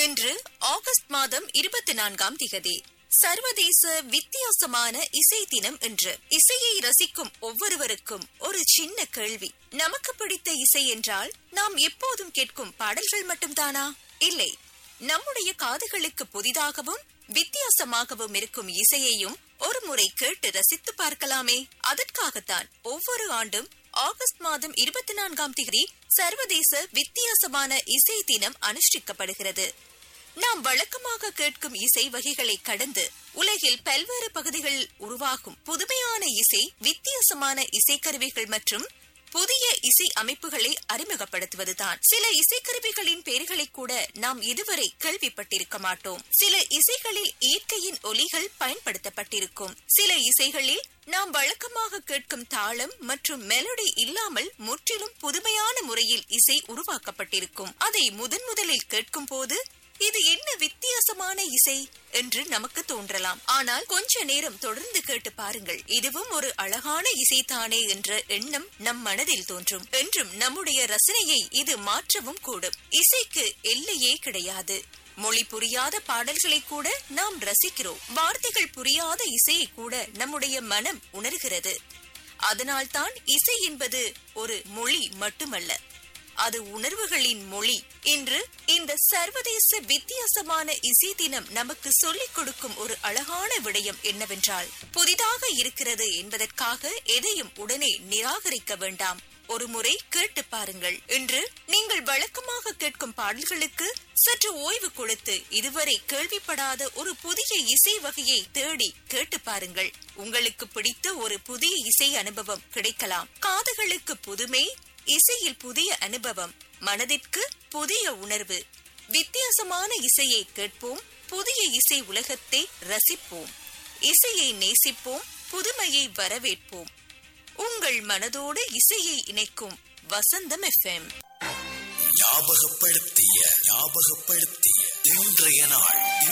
இன்று ஆகஸ்ட் மாதம் இருபத்தி நான்காம் திகதி சர்வதேச வித்தியாசமான இசை தினம் என்று இசையை ரசிக்கும் ஒவ்வொருவருக்கும் ஒரு சின்ன கேள்வி நமக்கு பிடித்த இசை என்றால் நாம் எப்போதும் கேட்கும் பாடல்கள் மட்டும்தானா இல்லை நம்முடைய காதுகளுக்கு புதிதாகவும் வித்தியாசமாகவும் இருக்கும் இசையையும் ஒரு முறை கேட்டு ரசித்து பார்க்கலாமே அதற்காகத்தான் ஒவ்வொரு ஆண்டும் ஆகஸ்ட் மாதம் இருபத்தி நான்காம் தேதி சர்வதேச வித்தியாசமான இசை தினம் அனுஷ்டிக்கப்படுகிறது நாம் வழக்கமாக கேட்கும் இசை வகைகளை கடந்து உலகில் பல்வேறு பகுதிகளில் உருவாகும் புதுமையான இசை வித்தியாசமான இசைக்கருவிகள் மற்றும் புதிய இசை அமைப்புகளை அறிமுகப்படுத்துவதுதான் சில இசைக்கருவிகளின் பெயர்களை கூட நாம் இதுவரை கேள்விப்பட்டிருக்க மாட்டோம் சில இசைகளில் இயற்கையின் ஒலிகள் பயன்படுத்தப்பட்டிருக்கும் சில இசைகளில் நாம் வழக்கமாக கேட்கும் தாளம் மற்றும் மெலடி இல்லாமல் முற்றிலும் புதுமையான முறையில் இசை உருவாக்கப்பட்டிருக்கும் அதை முதன் முதலில் கேட்கும் போது இது என்ன வித்தியாசமான இசை என்று நமக்கு தோன்றலாம் ஆனால் கொஞ்ச நேரம் தொடர்ந்து கேட்டு பாருங்கள் இதுவும் ஒரு அழகான இசைதானே என்ற எண்ணம் நம் மனதில் தோன்றும் என்றும் நம்முடைய ரசனையை இது மாற்றவும் கூடும் இசைக்கு எல்லையே கிடையாது மொழி புரியாத பாடல்களை கூட நாம் ரசிக்கிறோம் வார்த்தைகள் புரியாத இசையை கூட நம்முடைய மனம் உணர்கிறது அதனால்தான் இசை என்பது ஒரு மொழி மட்டுமல்ல அது உணர்வுகளின் மொழி இன்று இந்த சர்வதேச வித்தியாசமான இசை தினம் நமக்கு சொல்லிக் கொடுக்கும் ஒரு அழகான விடயம் என்னவென்றால் புதிதாக இருக்கிறது என்பதற்காக எதையும் உடனே நிராகரிக்க வேண்டாம் ஒரு முறை கேட்டு பாருங்கள் இன்று நீங்கள் வழக்கமாக கேட்கும் பாடல்களுக்கு சற்று ஓய்வு கொடுத்து இதுவரை கேள்விப்படாத ஒரு புதிய இசை வகையை தேடி கேட்டு பாருங்கள் உங்களுக்கு பிடித்த ஒரு புதிய இசை அனுபவம் கிடைக்கலாம் காதுகளுக்கு புதுமை இசையில் புதிய அனுபவம் மனதிற்கு புதிய உணர்வு வித்தியாசமான இசையை கேட்போம் புதிய இசை உலகத்தை ரசிப்போம் இசையை நேசிப்போம் புதுமையை வரவேற்போம் உங்கள் மனதோடு இசையை இணைக்கும் வசந்தம் எஃப்எம் ஞாபகப்படுத்திய ஞாபகப்படுத்திய இன்றைய நாள்